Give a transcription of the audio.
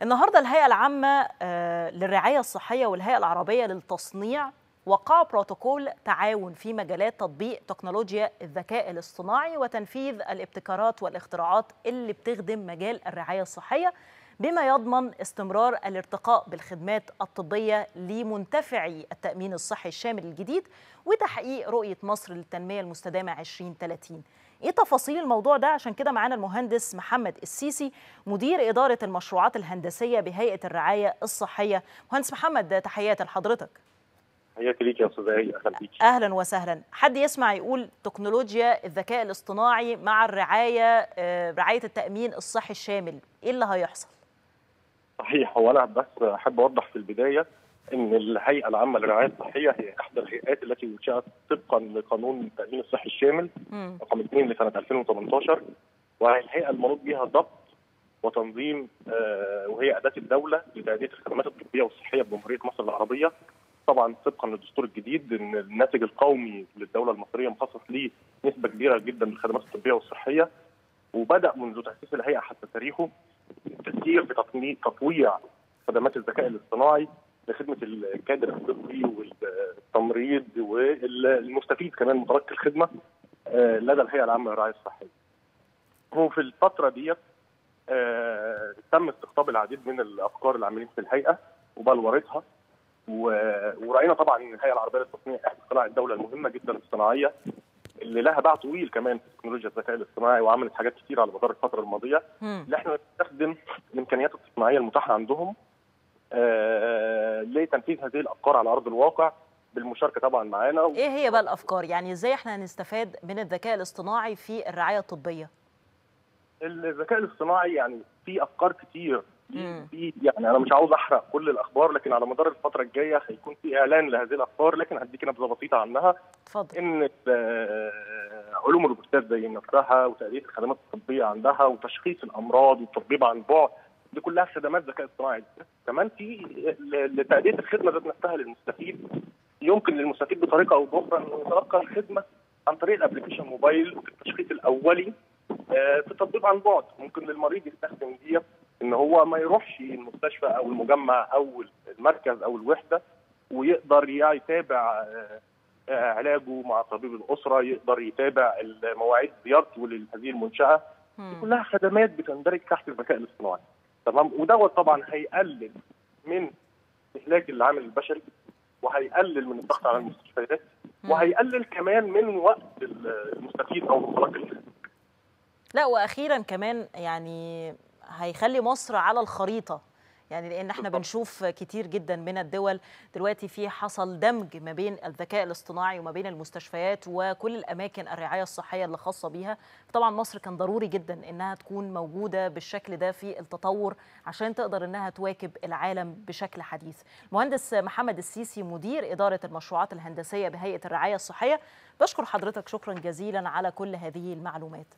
النهارده الهيئة العامة آه، للرعاية الصحية والهيئة العربية للتصنيع وقعوا بروتوكول تعاون في مجالات تطبيق تكنولوجيا الذكاء الاصطناعي وتنفيذ الابتكارات والاختراعات اللي بتخدم مجال الرعاية الصحية بما يضمن استمرار الارتقاء بالخدمات الطبية لمنتفعي التأمين الصحي الشامل الجديد وتحقيق رؤية مصر للتنمية المستدامة 2030 ايه تفاصيل الموضوع ده عشان كده معانا المهندس محمد السيسي مدير إدارة المشروعات الهندسية بهيئة الرعاية الصحية مهندس محمد تحياتي لحضرتك حياتي ليك يا استاذ ايه اهلا بيك اهلا وسهلا حد يسمع يقول تكنولوجيا الذكاء الاصطناعي مع الرعايه آه، رعايه التامين الصحي الشامل ايه اللي هيحصل صحيح هو انا بس احب اوضح في البدايه ان الهيئه العامه للرعايه الصحيه هي احدى الهيئات التي انشات طبقا لقانون التامين الصحي الشامل مم. رقم 2 لسنه 2018 وهي الهيئه المنوط بها ضبط وتنظيم آه، وهي اداه الدوله لتاديه الخدمات الطبيه والصحيه بجمهوريه مصر العربيه طبعا طبقا للدستور الجديد ان الناتج القومي للدوله المصريه مخصص ليه نسبه كبيره جدا للخدمات الطبيه والصحيه وبدا منذ تاسيس الهيئه حتى تاريخه التفكير في تطمي- تطويع خدمات الذكاء الاصطناعي لخدمه الكادر الطبي والتمريض والمستفيد كمان متلقي الخدمه آه، لدى الهيئه العامه للرعايه الصحيه. هو في الفتره ديت آه، تم استقطاب العديد من الافكار العاملين في الهيئه وبلورتها و- وراينا طبعا ان الهيئه العربيه للتصنيع احدى قطاع الدوله المهمه جدا الصناعيه اللي لها باع طويل كمان في تكنولوجيا الذكاء الاصطناعي وعملت حاجات كتير على مدار الفتره الماضيه مم. اللي احنا نستخدم الامكانيات التصنيعيه المتاحه عندهم آه، لتنفيذ هذه الافكار على ارض الواقع بالمشاركه طبعا معانا ايه هي بقى الافكار يعني ازاي احنا هنستفاد من الذكاء الاصطناعي في الرعايه الطبيه الذكاء الاصطناعي يعني في افكار كتير مم. في يعني انا مش عاوز احرق كل الاخبار لكن على مدار الفتره الجايه هيكون في اعلان لهذه الافكار لكن هديك نبذه بسيطه عنها اتفضل ان آه، علوم الروبوتات زي نفسها وتاديه الخدمات الطبيه عندها وتشخيص الامراض والتطبيب عن بعد دي كلها خدمات ذكاء اصطناعي كمان في ل- لتاديه الخدمه ذات نفسها للمستفيد يمكن للمستفيد بطريقه او باخرى انه يتلقى الخدمه عن طريق الابلكيشن موبايل في التشخيص الاولي آه، في التطبيق عن بعد ممكن للمريض يستخدم دي ان هو ما يروحش المستشفى او المجمع او المركز او الوحده ويقدر يتابع آه، آه، علاجه مع طبيب الاسره يقدر يتابع مواعيد زيارته لهذه المنشاه دي مم. كلها خدمات بتندرج تحت الذكاء الاصطناعي تمام ودوت طبعا هيقلل من استهلاك العامل البشري وهيقلل من الضغط على المستشفيات مم. وهيقلل كمان من وقت المستفيد او متلقي الخدمه لا واخيرا كمان يعني هيخلي مصر على الخريطه يعني لان احنا بالضبط. بنشوف كتير جدا من الدول دلوقتي في حصل دمج ما بين الذكاء الاصطناعي وما بين المستشفيات وكل الاماكن الرعايه الصحيه اللي خاصه بيها طبعا مصر كان ضروري جدا انها تكون موجوده بالشكل ده في التطور عشان تقدر انها تواكب العالم بشكل حديث المهندس محمد السيسي مدير اداره المشروعات الهندسيه بهيئه الرعايه الصحيه بشكر حضرتك شكرا جزيلا على كل هذه المعلومات